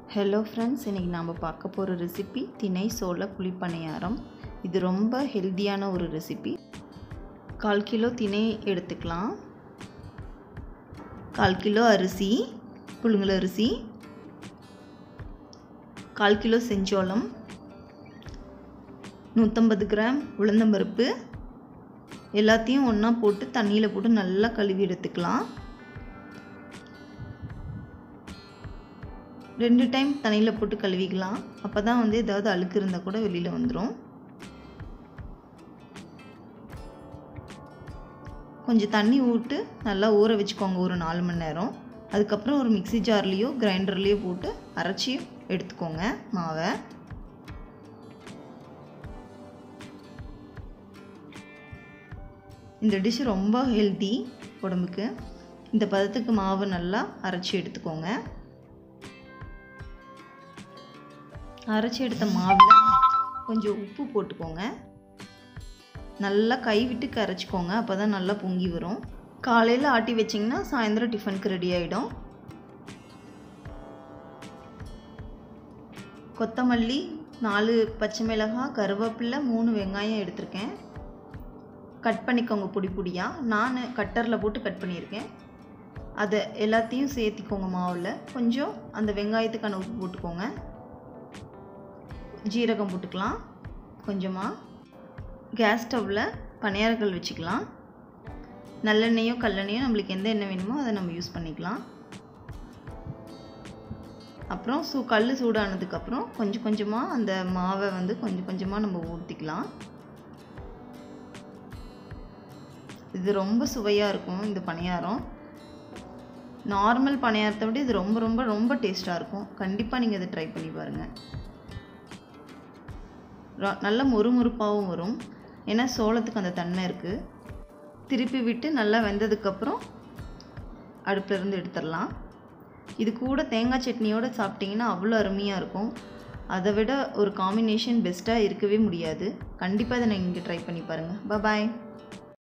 hello friends இன்றைக்கி நாம் பார்க்க போகிற ரெசிபி திணை சோள குழிப்பணியாரம் இது ரொம்ப ஹெல்த்தியான ஒரு ரெசிபி கால் கிலோ திணை எடுத்துக்கலாம் கால் கிலோ அரிசி புழுங்கல் அரிசி கால் கிலோ செஞ்சோளம் நூற்றம்பது கிராம் உளுந்தம்பருப்பு எல்லாத்தையும் ஒன்றா போட்டு தண்ணியில் போட்டு நல்லா கழுவி எடுத்துக்கலாம் ரெண்டு டைம் தண்ணியில் போட்டு கழுவிக்கலாம் அப்போ தான் வந்து ஏதாவது அழுக்கு இருந்தால் கூட வெளியில் வந்துடும் கொஞ்சம் தண்ணி விட்டு நல்லா ஊற வச்சுக்கோங்க ஒரு நாலு மணி நேரம் அதுக்கப்புறம் ஒரு மிக்சி ஜார்லேயோ கிரைண்டர்லேயோ போட்டு அரைச்சி எடுத்துக்கோங்க மாவை இந்த டிஷ் ரொம்ப ஹெல்த்தி உடம்புக்கு இந்த பதத்துக்கு மாவு நல்லா அரைச்சி எடுத்துக்கோங்க அரைச்சி எடுத்த மாவில் கொஞ்சம் உப்பு போட்டுக்கோங்க நல்லா கை விட்டு கரைச்சிக்கோங்க அப்போ தான் நல்லா பொங்கி வரும் காலையில் ஆட்டி வச்சிங்கன்னா சாயந்தரம் டிஃபனுக்கு ரெடி ஆகிடும் கொத்தமல்லி நாலு பச்சை மிளகாய் கருவேப்பிலை மூணு வெங்காயம் எடுத்திருக்கேன் கட் பண்ணிக்கோங்க பொடி பொடியாக நான் கட்டரில் போட்டு கட் பண்ணியிருக்கேன் அதை எல்லாத்தையும் சேர்த்திக்கோங்க மாவில் கொஞ்சம் அந்த வெங்காயத்துக்கான உப்பு போட்டுக்கோங்க ஜீரகம் போட்டுக்கலாம் கொஞ்சமாக கேஸ் ஸ்டவ்வில் பணியாரக்கல் வச்சுக்கலாம் நல்லெண்ணெயோ கல்லெண்ணெயோ நம்மளுக்கு எந்த எண்ணெய் வேணுமோ அதை நம்ம யூஸ் பண்ணிக்கலாம் அப்புறம் சூ கல் சூடானதுக்கப்புறம் கொஞ்சம் கொஞ்சமாக அந்த மாவை வந்து கொஞ்சம் கொஞ்சமாக நம்ம ஊற்றிக்கலாம் இது ரொம்ப சுவையாக இருக்கும் இந்த பணியாரம் நார்மல் பணியாரத்தை விட இது ரொம்ப ரொம்ப ரொம்ப டேஸ்ட்டாக இருக்கும் கண்டிப்பாக நீங்கள் இதை ட்ரை பண்ணி பாருங்கள் நல்ல மொறுமொறுப்பாகவும் வரும் ஏன்னா சோளத்துக்கு அந்த தன்மை இருக்குது திருப்பி விட்டு நல்லா வெந்ததுக்கப்புறம் அடுப்பிலேருந்து எடுத்துடலாம் இது கூட தேங்காய் சட்னியோடு சாப்பிட்டிங்கன்னா அவ்வளோ அருமையாக இருக்கும் அதை விட ஒரு காம்பினேஷன் பெஸ்ட்டாக இருக்கவே முடியாது கண்டிப்பாக இதை நீங்கள் ட்ரை பண்ணி பாருங்கள் பாய்